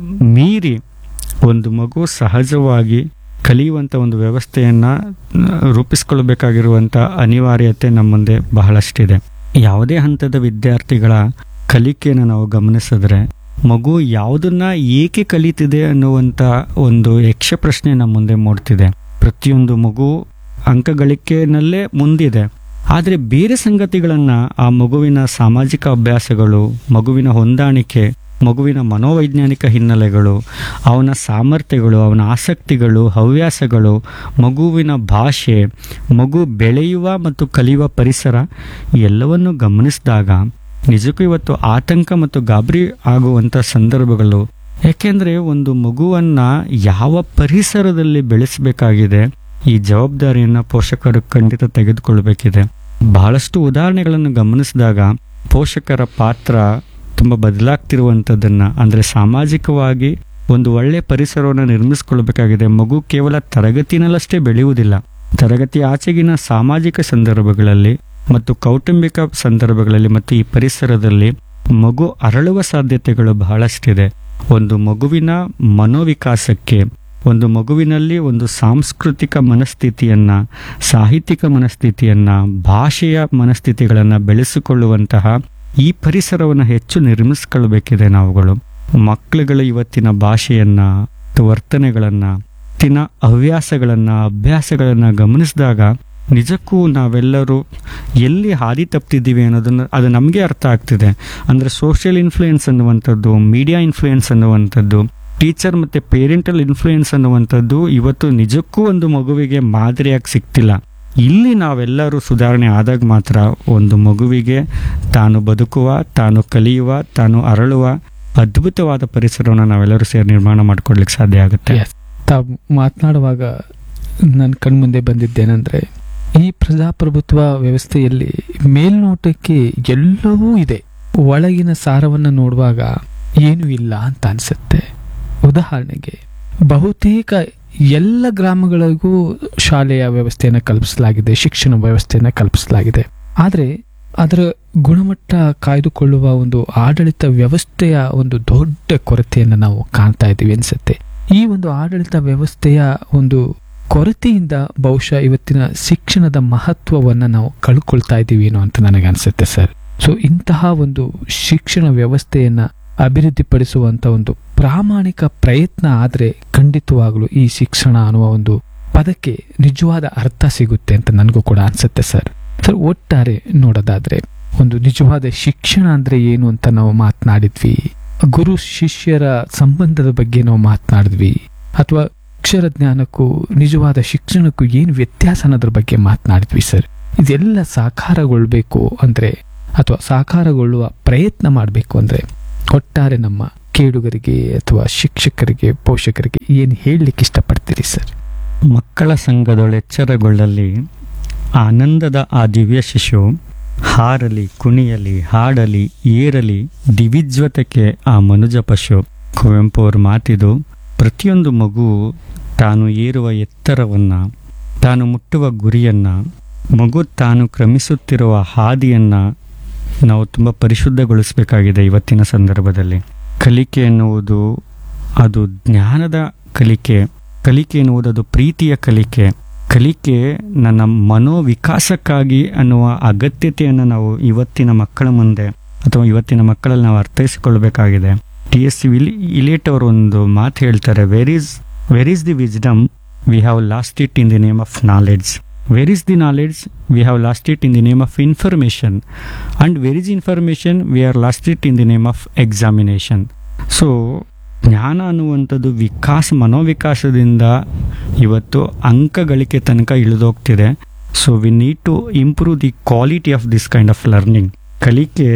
ಮೀರಿ ಒಂದು ಮಗು ಸಹಜವಾಗಿ ಕಲಿಯುವಂಥ ಒಂದು ವ್ಯವಸ್ಥೆಯನ್ನ ಆ, ರೂಪಿಸ್ಕೊಳ್ಬೇಕಾಗಿರುವಂಥ ಅನಿವಾರ್ಯತೆ ನಮ್ಮ ಮುಂದೆ ಬಹಳಷ್ಟಿದೆ ಯಾವುದೇ ಹಂತದ ವಿದ್ಯಾರ್ಥಿಗಳ ಕಲಿಕೆಯನ್ನು ನಾವು ಗಮನಿಸಿದ್ರೆ ಮಗು ಯಾವುದನ್ನ ಏಕೆ ಕಲಿತಿದೆ ಅನ್ನುವಂಥ ಒಂದು ಯಕ್ಷ ಪ್ರಶ್ನೆ ನಮ್ಮ ಮುಂದೆ ಮೂಡ್ತಿದೆ ಪ್ರತಿಯೊಂದು ಮಗು ಅಂಕ ಗಳಿಕೆನಲ್ಲೇ ಮುಂದಿದೆ ಆದರೆ ಬೇರೆ ಸಂಗತಿಗಳನ್ನ ಆ ಮಗುವಿನ ಸಾಮಾಜಿಕ ಅಭ್ಯಾಸಗಳು ಮಗುವಿನ ಹೊಂದಾಣಿಕೆ ಮಗುವಿನ ಮನೋವೈಜ್ಞಾನಿಕ ಹಿನ್ನೆಲೆಗಳು ಅವನ ಸಾಮರ್ಥ್ಯಗಳು ಅವನ ಆಸಕ್ತಿಗಳು ಹವ್ಯಾಸಗಳು ಮಗುವಿನ ಭಾಷೆ ಮಗು ಬೆಳೆಯುವ ಮತ್ತು ಕಲಿಯುವ ಪರಿಸರ ಎಲ್ಲವನ್ನು ಗಮನಿಸಿದಾಗ ನಿಜಕ್ಕೂ ಇವತ್ತು ಆತಂಕ ಮತ್ತು ಗಾಬರಿ ಆಗುವಂಥ ಸಂದರ್ಭಗಳು ಯಾಕೆಂದ್ರೆ ಒಂದು ಮಗುವನ್ನ ಯಾವ ಪರಿಸರದಲ್ಲಿ ಬೆಳೆಸಬೇಕಾಗಿದೆ ಈ ಜವಾಬ್ದಾರಿಯನ್ನ ಪೋಷಕರು ಖಂಡಿತ ತೆಗೆದುಕೊಳ್ಬೇಕಿದೆ ಬಹಳಷ್ಟು ಉದಾಹರಣೆಗಳನ್ನು ಗಮನಿಸಿದಾಗ ಪೋಷಕರ ಪಾತ್ರ ತುಂಬ ಬದಲಾಗ್ತಿರುವಂಥದ್ದನ್ನ ಅಂದ್ರೆ ಸಾಮಾಜಿಕವಾಗಿ ಒಂದು ಒಳ್ಳೆ ಪರಿಸರವನ್ನು ನಿರ್ಮಿಸಿಕೊಳ್ಬೇಕಾಗಿದೆ ಮಗು ಕೇವಲ ತರಗತಿನಲ್ಲಷ್ಟೇ ಬೆಳೆಯುವುದಿಲ್ಲ ತರಗತಿ ಆಚೆಗಿನ ಸಾಮಾಜಿಕ ಸಂದರ್ಭಗಳಲ್ಲಿ ಮತ್ತು ಕೌಟುಂಬಿಕ ಸಂದರ್ಭಗಳಲ್ಲಿ ಮತ್ತು ಈ ಪರಿಸರದಲ್ಲಿ ಮಗು ಅರಳುವ ಸಾಧ್ಯತೆಗಳು ಬಹಳಷ್ಟಿದೆ ಒಂದು ಮಗುವಿನ ಮನೋವಿಕಾಸಕ್ಕೆ ಒಂದು ಮಗುವಿನಲ್ಲಿ ಒಂದು ಸಾಂಸ್ಕೃತಿಕ ಮನಸ್ಥಿತಿಯನ್ನ ಸಾಹಿತ್ಯಿಕ ಮನಸ್ಥಿತಿಯನ್ನ ಭಾಷೆಯ ಮನಸ್ಥಿತಿಗಳನ್ನ ಬೆಳೆಸಿಕೊಳ್ಳುವಂತಹ ಈ ಪರಿಸರವನ್ನು ಹೆಚ್ಚು ನಿರ್ಮಿಸ್ಕೊಳ್ಬೇಕಿದೆ ನಾವುಗಳು ಮಕ್ಕಳುಗಳ ಇವತ್ತಿನ ಭಾಷೆಯನ್ನ ಮತ್ತು ವರ್ತನೆಗಳನ್ನ ಇವತ್ತಿನ ಹವ್ಯಾಸಗಳನ್ನ ಅಭ್ಯಾಸಗಳನ್ನ ಗಮನಿಸಿದಾಗ ನಿಜಕ್ಕೂ ನಾವೆಲ್ಲರೂ ಎಲ್ಲಿ ಹಾದಿ ತಪ್ತಿದ್ದೀವಿ ಅನ್ನೋದನ್ನು ಅದು ನಮಗೆ ಅರ್ಥ ಆಗ್ತಿದೆ ಅಂದರೆ ಸೋಷಿಯಲ್ ಇನ್ಫ್ಲೂಯೆನ್ಸ್ ಅನ್ನುವಂಥದ್ದು ಮೀಡಿಯಾ ಇನ್ಫ್ಲೂಯೆನ್ಸ್ ಅನ್ನುವಂಥದ್ದು ಟೀಚರ್ ಮತ್ತು ಪೇರೆಂಟಲ್ ಇನ್ಫ್ಲೂಯೆನ್ಸ್ ಅನ್ನುವಂಥದ್ದು ಇವತ್ತು ನಿಜಕ್ಕೂ ಒಂದು ಮಗುವಿಗೆ ಮಾದರಿಯಾಗಿ ಸಿಗ್ತಿಲ್ಲ ಇಲ್ಲಿ ನಾವೆಲ್ಲರೂ ಸುಧಾರಣೆ ಆದಾಗ ಮಾತ್ರ ಒಂದು ಮಗುವಿಗೆ ತಾನು ಬದುಕುವ ತಾನು ಕಲಿಯುವ ತಾನು ಅರಳುವ ಅದ್ಭುತವಾದ ಪರಿಸರವನ್ನು ನಾವೆಲ್ಲರೂ ಸೇರಿ ನಿರ್ಮಾಣ ಮಾಡ್ಕೊಡ್ಲಿಕ್ಕೆ ಸಾಧ್ಯ ಆಗುತ್ತೆ Yes. ತಾವು ಮಾತನಾಡುವಾಗ ನನ್ನ ಕಣ್ಮುಂದೆ ಬಂದಿದ್ದೇನೆಂದ್ರೆ ಈ ಪ್ರಜಾಪ್ರಭುತ್ವ ವ್ಯವಸ್ಥೆಯಲ್ಲಿ ಮೇಲ್ನೋಟಕ್ಕೆ ಎಲ್ಲವೂ ಇದೆ ಒಳಗಿನ ಸಾರವನ್ನು ನೋಡುವಾಗ ಏನೂ ಇಲ್ಲ ಅಂತ ಅನ್ಸುತ್ತೆ ಉದಾಹರಣೆಗೆ ಬಹುತೇಕ ಎಲ್ಲ ಗ್ರಾಮಗಳಿಗೂ ಶಾಲೆಯ ವ್ಯವಸ್ಥೆಯನ್ನು ಕಲ್ಪಿಸಲಾಗಿದೆ ಶಿಕ್ಷಣ ವ್ಯವಸ್ಥೆಯನ್ನು ಕಲ್ಪಿಸಲಾಗಿದೆ ಆದರೆ ಅದರ ಗುಣಮಟ್ಟ ಕಾಯ್ದುಕೊಳ್ಳುವ ಒಂದು ಆಡಳಿತ ವ್ಯವಸ್ಥೆಯ ಒಂದು ದೊಡ್ಡ ಕೊರತೆಯನ್ನು ನಾವು ಕಾಣ್ತಾ ಇದ್ದೀವಿ ಅನ್ಸುತ್ತೆ ಈ ಒಂದು ಆಡಳಿತ ವ್ಯವಸ್ಥೆಯ ಒಂದು ಕೊರತೆಯಿಂದ ಬಹುಶಃ ಇವತ್ತಿನ ಶಿಕ್ಷಣದ ಮಹತ್ವವನ್ನ ನಾವು ಕಳ್ಕೊಳ್ತಾ ಇದ್ದೀವಿ ಏನೋ ಅಂತ ನನಗೆ ಅನ್ಸುತ್ತೆ ಸರ್ ಸೊ ಇಂತಹ ಒಂದು ಶಿಕ್ಷಣ ವ್ಯವಸ್ಥೆಯನ್ನ ಅಭಿವೃದ್ಧಿಪಡಿಸುವಂತ ಒಂದು ಪ್ರಾಮಾಣಿಕ ಪ್ರಯತ್ನ ಆದ್ರೆ ಖಂಡಿತವಾಗ್ಲೂ ಈ ಶಿಕ್ಷಣ ಅನ್ನುವ ಒಂದು ಪದಕ್ಕೆ ನಿಜವಾದ ಅರ್ಥ ಸಿಗುತ್ತೆ ಅಂತ ನನಗೂ ಕೂಡ ಅನ್ಸುತ್ತೆ ಸರ್ ಸರ್ ಒಟ್ಟಾರೆ ನೋಡೋದಾದ್ರೆ ಒಂದು ನಿಜವಾದ ಶಿಕ್ಷಣ ಅಂದ್ರೆ ಏನು ಅಂತ ನಾವು ಮಾತನಾಡಿದ್ವಿ ಗುರು ಶಿಷ್ಯರ ಸಂಬಂಧದ ಬಗ್ಗೆ ನಾವು ಮಾತನಾಡಿದ್ವಿ ಅಥವಾ ಅಕ್ಷರ ಜ್ಞಾನಕ್ಕೂ ನಿಜವಾದ ಶಿಕ್ಷಣಕ್ಕೂ ಏನು ವ್ಯತ್ಯಾಸ ಅನ್ನೋದ್ರ ಬಗ್ಗೆ ಮಾತನಾಡಿದ್ವಿ ಸರ್ ಇದೆಲ್ಲ ಸಾಕಾರಗೊಳ್ಬೇಕು ಅಂದ್ರೆ ಅಥವಾ ಸಾಕಾರಗೊಳ್ಳುವ ಪ್ರಯತ್ನ ಮಾಡಬೇಕು ಅಂದರೆ ಒಟ್ಟಾರೆ ನಮ್ಮ ಕೇಳುಗರಿಗೆ ಅಥವಾ ಶಿಕ್ಷಕರಿಗೆ ಪೋಷಕರಿಗೆ ಏನು ಹೇಳಲಿಕ್ಕೆ ಇಷ್ಟಪಡ್ತೀರಿ ಸರ್ ಮಕ್ಕಳ ಸಂಘದೊಳೆಚ್ಚರಗೊಳ್ಳಲಿ ಆನಂದದ ಆ ದಿವ್ಯ ಶಿಶು ಹಾರಲಿ ಕುಣಿಯಲಿ ಹಾಡಲಿ ಏರಲಿ ದಿವಿಜ್ವತಕ್ಕೆ ಆ ಮನುಜ ಪಶು ಕುವೆಂಪು ಅವ್ರ ಮಾತಿದು ಪ್ರತಿಯೊಂದು ಮಗು ತಾನು ಏರುವ ಎತ್ತರವನ್ನ ತಾನು ಮುಟ್ಟುವ ಗುರಿಯನ್ನ ಮಗು ತಾನು ಕ್ರಮಿಸುತ್ತಿರುವ ಹಾದಿಯನ್ನ ನಾವು ತುಂಬ ಪರಿಶುದ್ಧಗೊಳಿಸಬೇಕಾಗಿದೆ ಇವತ್ತಿನ ಸಂದರ್ಭದಲ್ಲಿ ಕಲಿಕೆ ಎನ್ನುವುದು ಅದು ಜ್ಞಾನದ ಕಲಿಕೆ ಕಲಿಕೆ ಎನ್ನುವುದು ಅದು ಪ್ರೀತಿಯ ಕಲಿಕೆ ಕಲಿಕೆ ನನ್ನ ಮನೋವಿಕಾಸಕ್ಕಾಗಿ ಅನ್ನುವ ಅಗತ್ಯತೆಯನ್ನು ನಾವು ಇವತ್ತಿನ ಮಕ್ಕಳ ಮುಂದೆ ಅಥವಾ ಇವತ್ತಿನ ಮಕ್ಕಳಲ್ಲಿ ನಾವು ಅರ್ಥೈಸಿಕೊಳ್ಬೇಕಾಗಿದೆ ಟಿ ಎಸ್ ವಿಲಿ ಇಲೇಟ್ ಅವರು ಒಂದು ಮಾತು ಹೇಳ್ತಾರೆ where is where is the wisdom we have lost it in the name of knowledge where is the knowledge we have lost it in the name of information and where is information we are lost it in the name of examination so ಜ್ಞಾನ ಅನ್ನುವಂಥದ್ದು ವಿಕಾಸ ಮನೋವಿಕಾಸದಿಂದ ಇವತ್ತು ಅಂಕ ಗಳಿಕೆ ತನಕ ಇಳಿದೋಗ್ತಿದೆ so we need to improve the quality of this kind of learning ಕಲಿಕೆ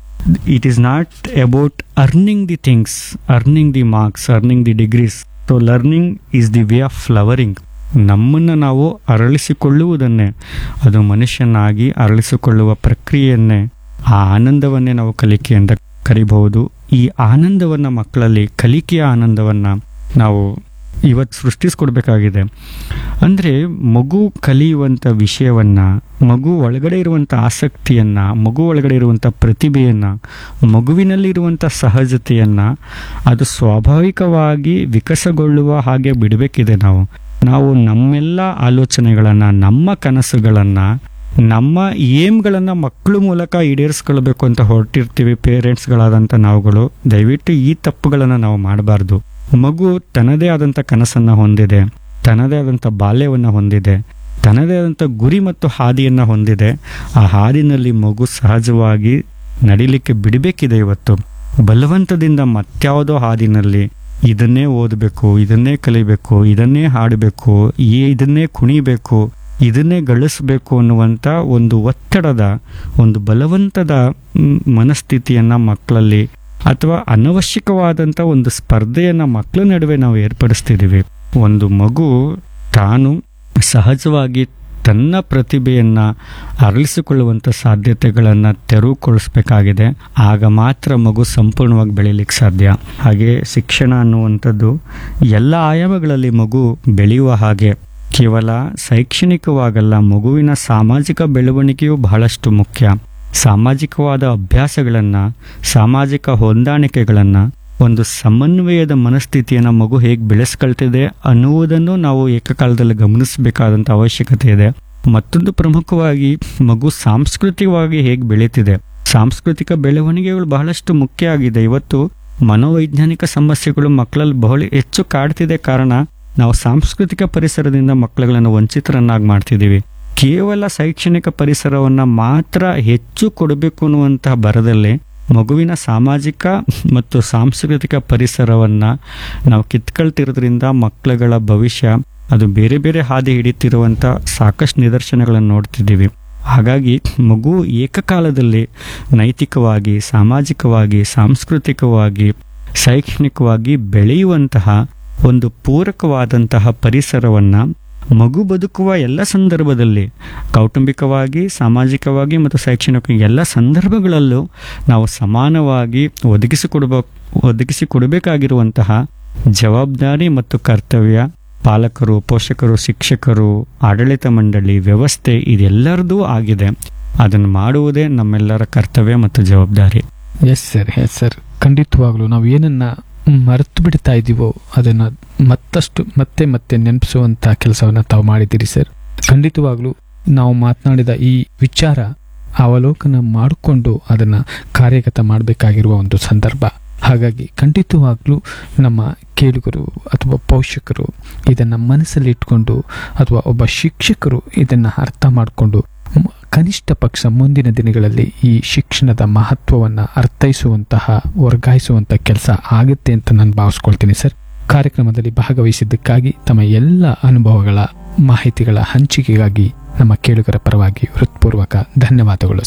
it is not about earning the things earning the marks earning the degrees so learning is the way of flowering ನಮ್ಮನ್ನು ನಾವು ಅರಳಿಸಿಕೊಳ್ಳುವುದನ್ನೇ ಅದು ಮನುಷ್ಯನಾಗಿ ಅರಳಿಸಿಕೊಳ್ಳುವ ಪ್ರಕ್ರಿಯೆಯನ್ನೇ ಆ ಆನಂದವನ್ನೇ ನಾವು ಕಲಿಕೆ ಅಂತ ಕರಿಬಹುದು ಈ ಆನಂದವನ್ನು ಮಕ್ಕಳಲ್ಲಿ ಕಲಿಕೆಯ ಆನಂದವನ್ನು ನಾವು ಇವತ್ತು ಸೃಷ್ಟಿಸ್ಕೊಡ್ಬೇಕಾಗಿದೆ ಅಂದರೆ ಮಗು ಕಲಿಯುವಂಥ ವಿಷಯವನ್ನು ಮಗು ಒಳಗಡೆ ಇರುವಂಥ ಆಸಕ್ತಿಯನ್ನು ಮಗು ಒಳಗಡೆ ಇರುವಂಥ ಪ್ರತಿಭೆಯನ್ನು ಮಗುವಿನಲ್ಲಿರುವಂಥ ಸಹಜತೆಯನ್ನು ಅದು ಸ್ವಾಭಾವಿಕವಾಗಿ ವಿಕಸಗೊಳ್ಳುವ ಹಾಗೆ ಬಿಡಬೇಕಿದೆ ನಾವು ನಾವು ನಮ್ಮೆಲ್ಲ ಆಲೋಚನೆಗಳನ್ನು ನಮ್ಮ ಕನಸುಗಳನ್ನು ನಮ್ಮ ಏಮ್ಗಳನ್ನು ಮಕ್ಕಳ ಮೂಲಕ ಈಡೇರಿಸ್ಕೊಳ್ಬೇಕು ಅಂತ ಹೊರಟಿರ್ತೀವಿ ಪೇರೆಂಟ್ಸ್ಗಳಾದಂಥ ನಾವುಗಳು ದಯವಿಟ್ಟು ಈ ತಪ್ಪುಗಳನ್ನು ನಾವು ಮಾಡಬಾರ್ದು ಮಗು ತನ್ನದೇ ಆದಂಥ ಕನಸನ್ನು ಹೊಂದಿದೆ ತನ್ನದೇ ಆದಂಥ ಬಾಲ್ಯವನ್ನು ಹೊಂದಿದೆ ತನ್ನದೇ ಆದಂಥ ಗುರಿ ಮತ್ತು ಹಾದಿಯನ್ನು ಹೊಂದಿದೆ ಆ ಹಾದಿನಲ್ಲಿ ಮಗು ಸಹಜವಾಗಿ ನಡಿಲಿಕ್ಕೆ ಬಿಡಬೇಕಿದೆ ಇವತ್ತು ಬಲವಂತದಿಂದ ಮತ್ಯಾವುದೋ ಹಾದಿನಲ್ಲಿ ಇದನ್ನೇ ಓದಬೇಕು ಇದನ್ನೇ ಕಲಿಬೇಕು ಇದನ್ನೇ ಹಾಡಬೇಕು ಈ ಇದನ್ನೇ ಕುಣಿಬೇಕು ಇದನ್ನೇ ಗಳಿಸಬೇಕು ಅನ್ನುವಂಥ ಒಂದು ಒತ್ತಡದ ಒಂದು ಬಲವಂತದ ಮ್, ಮನಸ್ಥಿತಿಯನ್ನ ಮಕ್ಕಳಲ್ಲಿ ಅಥವಾ ಅನವಶ್ಯಕವಾದಂಥ ಒಂದು ಸ್ಪರ್ಧೆಯನ್ನ ಮಕ್ಕಳ ನಡುವೆ ನಾವು ಏರ್ಪಡಿಸ್ತಿದ್ದೀವಿ ಒಂದು ಮಗು ತಾನು ಸಹಜವಾಗಿ ತನ್ನ ಪ್ರತಿಭೆಯನ್ನ ಅರಳಿಸಿಕೊಳ್ಳುವಂಥ ಸಾಧ್ಯತೆಗಳನ್ನು ತೆರವುಗೊಳಿಸ್ಬೇಕಾಗಿದೆ ಆಗ ಮಾತ್ರ ಮಗು ಸಂಪೂರ್ಣವಾಗಿ ಬೆಳೀಲಿಕ್ಕೆ ಸಾಧ್ಯ ಹಾಗೆ ಶಿಕ್ಷಣ ಅನ್ನುವಂಥದ್ದು ಎಲ್ಲ ಆಯಾಮಗಳಲ್ಲಿ ಮಗು ಬೆಳೆಯುವ ಹಾಗೆ ಕೇವಲ ಶೈಕ್ಷಣಿಕವಾಗಲ್ಲ ಮಗುವಿನ ಸಾಮಾಜಿಕ ಬೆಳವಣಿಗೆಯೂ ಬಹಳಷ್ಟು ಮುಖ್ಯ ಸಾಮಾಜಿಕವಾದ ಅಭ್ಯಾಸಗಳನ್ನು ಸಾಮಾಜಿಕ ಹೊಂದಾಣಿಕೆಗಳನ್ನು ಒಂದು ಸಮನ್ವಯದ ಮನಸ್ಥಿತಿಯನ್ನು ಮಗು ಹೇಗೆ ಬೆಳೆಸ್ಕೊಳ್ತಿದೆ ಅನ್ನುವುದನ್ನು ನಾವು ಏಕಕಾಲದಲ್ಲಿ ಗಮನಿಸಬೇಕಾದಂಥ ಅವಶ್ಯಕತೆ ಇದೆ ಮತ್ತೊಂದು ಪ್ರಮುಖವಾಗಿ ಮಗು ಸಾಂಸ್ಕೃತಿಕವಾಗಿ ಹೇಗೆ ಬೆಳೀತಿದೆ ಸಾಂಸ್ಕೃತಿಕ ಬೆಳವಣಿಗೆಗಳು ಬಹಳಷ್ಟು ಮುಖ್ಯ ಆಗಿದೆ ಇವತ್ತು ಮನೋವೈಜ್ಞಾನಿಕ ಸಮಸ್ಯೆಗಳು ಮಕ್ಕಳಲ್ಲಿ ಬಹಳ ಹೆಚ್ಚು ಕಾಡ್ತಿದೆ ಕಾರಣ ನಾವು ಸಾಂಸ್ಕೃತಿಕ ಪರಿಸರದಿಂದ ಮಕ್ಕಳುಗಳನ್ನು ವಂಚಿತರನ್ನಾಗಿ ಮಾಡ್ತಿದ್ದೀವಿ ಕೇವಲ ಶೈಕ್ಷಣಿಕ ಪರಿಸರವನ್ನ ಮಾತ್ರ ಹೆಚ್ಚು ಕೊಡಬೇಕು ಅನ್ನುವಂತಹ ಬರದಲ್ಲಿ ಮಗುವಿನ ಸಾಮಾಜಿಕ ಮತ್ತು ಸಾಂಸ್ಕೃತಿಕ ಪರಿಸರವನ್ನ ನಾವು ಕಿತ್ಕೊಳ್ತಿರೋದ್ರಿಂದ ಮಕ್ಕಳುಗಳ ಭವಿಷ್ಯ ಅದು ಬೇರೆ ಬೇರೆ ಹಾದಿ ಹಿಡಿತಿರುವಂತ ಸಾಕಷ್ಟು ನಿದರ್ಶನಗಳನ್ನು ನೋಡ್ತಿದ್ದೀವಿ ಹಾಗಾಗಿ ಮಗು ಏಕಕಾಲದಲ್ಲಿ ನೈತಿಕವಾಗಿ ಸಾಮಾಜಿಕವಾಗಿ ಸಾಂಸ್ಕೃತಿಕವಾಗಿ ಶೈಕ್ಷಣಿಕವಾಗಿ ಬೆಳೆಯುವಂತಹ ಒಂದು ಪೂರಕವಾದಂತಹ ಪರಿಸರವನ್ನ ಮಗು ಬದುಕುವ ಎಲ್ಲ ಸಂದರ್ಭದಲ್ಲಿ ಕೌಟುಂಬಿಕವಾಗಿ ಸಾಮಾಜಿಕವಾಗಿ ಮತ್ತು ಶೈಕ್ಷಣಿಕ ಎಲ್ಲ ಸಂದರ್ಭಗಳಲ್ಲೂ ನಾವು ಸಮಾನವಾಗಿ ಒದಗಿಸಿಕೊಡ್ಬೇಕು ಒದಗಿಸಿಕೊಡಬೇಕಾಗಿರುವಂತಹ ಜವಾಬ್ದಾರಿ ಮತ್ತು ಕರ್ತವ್ಯ ಪಾಲಕರು ಪೋಷಕರು ಶಿಕ್ಷಕರು ಆಡಳಿತ ಮಂಡಳಿ ವ್ಯವಸ್ಥೆ ಇದೆಲ್ಲರದೂ ಆಗಿದೆ ಅದನ್ನು ಮಾಡುವುದೇ ನಮ್ಮೆಲ್ಲರ ಕರ್ತವ್ಯ ಮತ್ತು ಜವಾಬ್ದಾರಿ ಎಸ್ ಸರ್ ಎಸ್ ಸರ್ ಖಂಡಿತವಾಗ್ಲೂ ನಾವು ಏನನ್ನ ಮರೆತು ಬಿಡ್ತಾ ಇದ್ದೀವೋ ಅದನ್ನ ಮತ್ತಷ್ಟು ಮತ್ತೆ ಮತ್ತೆ ನೆನಪಿಸುವಂತ ಕೆಲಸವನ್ನ ತಾವು ಮಾಡಿದ್ದೀರಿ ಸರ್ ಖಂಡಿತವಾಗ್ಲೂ ನಾವು ಮಾತನಾಡಿದ ಈ ವಿಚಾರ ಅವಲೋಕನ ಮಾಡಿಕೊಂಡು ಅದನ್ನ ಕಾರ್ಯಗತ ಮಾಡಬೇಕಾಗಿರುವ ಒಂದು ಸಂದರ್ಭ ಹಾಗಾಗಿ ಖಂಡಿತವಾಗ್ಲೂ ನಮ್ಮ ಕೇಳುಗರು ಅಥವಾ ಪೋಷಕರು ಇದನ್ನ ಮನಸ್ಸಲ್ಲಿ ಇಟ್ಕೊಂಡು ಅಥವಾ ಒಬ್ಬ ಶಿಕ್ಷಕರು ಇದನ್ನ ಅರ್ಥ ಮಾಡಿಕೊಂಡು ಮ್- ಕನಿಷ್ಠ ಪಕ್ಷ ಮುಂದಿನ ದಿನಗಳಲ್ಲಿ ಈ ಶಿಕ್ಷಣದ ಮಹತ್ವವನ್ನು ಅರ್ಥೈಸುವಂತಹ ವರ್ಗಾಯಿಸುವಂಥ ಕೆಲಸ ಆಗುತ್ತೆ ಅಂತ ನಾನು ಭಾವಿಸ್ಕೊಳ್ತೀನಿ ಸರ್ ಕಾರ್ಯಕ್ರಮದಲ್ಲಿ ಭಾಗವಹಿಸಿದ್ದಕ್ಕಾಗಿ ತಮ್ಮ ಎಲ್ಲ ಅನುಭವಗಳ ಮಾಹಿತಿಗಳ ಹಂಚಿಕೆಗಾಗಿ ನಮ್ಮ ಕೇಳುಗರ ಪರವಾಗಿ ಹೃತ್ಪೂರ್ವಕ ಧನ್ಯವಾದಗಳು ಸರ್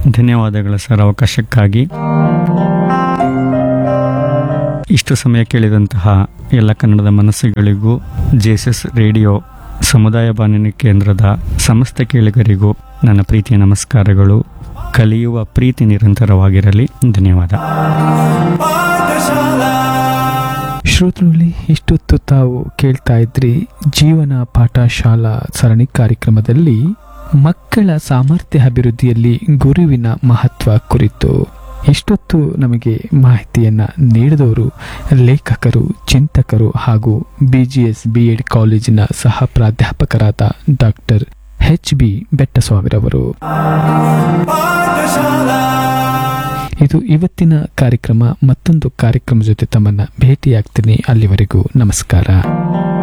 ಧನ್ಯವಾದಗಳು ಸರ್ ಅವಕಾಶಕ್ಕಾಗಿ ಇಷ್ಟು ಸಮಯ ಕೇಳಿದಂತಹ ಎಲ್ಲ ಕನ್ನಡದ ಮನಸ್ಸುಗಳಿಗೂ ಜೆ ಎಸ್ ಎಸ್ ರೇಡಿಯೋ ಸಮುದಾಯ ಬಾನುಲಿ ಕೇಂದ್ರದ ಸಮಸ್ತ ಕೇಳಿಗರಿಗೂ ನನ್ನ ಪ್ರೀತಿಯ ನಮಸ್ಕಾರಗಳು ಕಲಿಯುವ ಪ್ರೀತಿ ನಿರಂತರವಾಗಿರಲಿ ಧನ್ಯವಾದ ಶ್ರೋತೃಗಳಲ್ಲಿ ಇಷ್ಟೊತ್ತು ತಾವು ಕೇಳ್ತಾ ಇದ್ರಿ ಜೀವನ ಪಾಠಶಾಲಾ ಸರಣಿ ಕಾರ್ಯಕ್ರಮದಲ್ಲಿ ಮಕ್ಕಳ ಸಾಮರ್ಥ್ಯ ಅಭಿವೃದ್ಧಿಯಲ್ಲಿ ಗುರುವಿನ ಮಹತ್ವ ಕುರಿತು ಇಷ್ಟೊತ್ತು ನಮಗೆ ಮಾಹಿತಿಯನ್ನ ನೀಡಿದವರು ಲೇಖಕರು ಚಿಂತಕರು ಹಾಗೂ ಬಿಜಿಎಸ್ ಬಿ ಎಡ್ ಕಾಲೇಜಿನ ಸಹ ಪ್ರಾಧ್ಯಾಪಕರಾದ ಡಾಕ್ಟರ್ ಎಚ್ ಬಿ ಬೆಟ್ಟಸ್ವಾಮಿರವರು ಇದು ಇವತ್ತಿನ ಕಾರ್ಯಕ್ರಮ ಮತ್ತೊಂದು ಕಾರ್ಯಕ್ರಮ ಜೊತೆ ತಮ್ಮನ್ನ ಭೇಟಿಯಾಗ್ತೀನಿ ಅಲ್ಲಿವರೆಗೂ ನಮಸ್ಕಾರ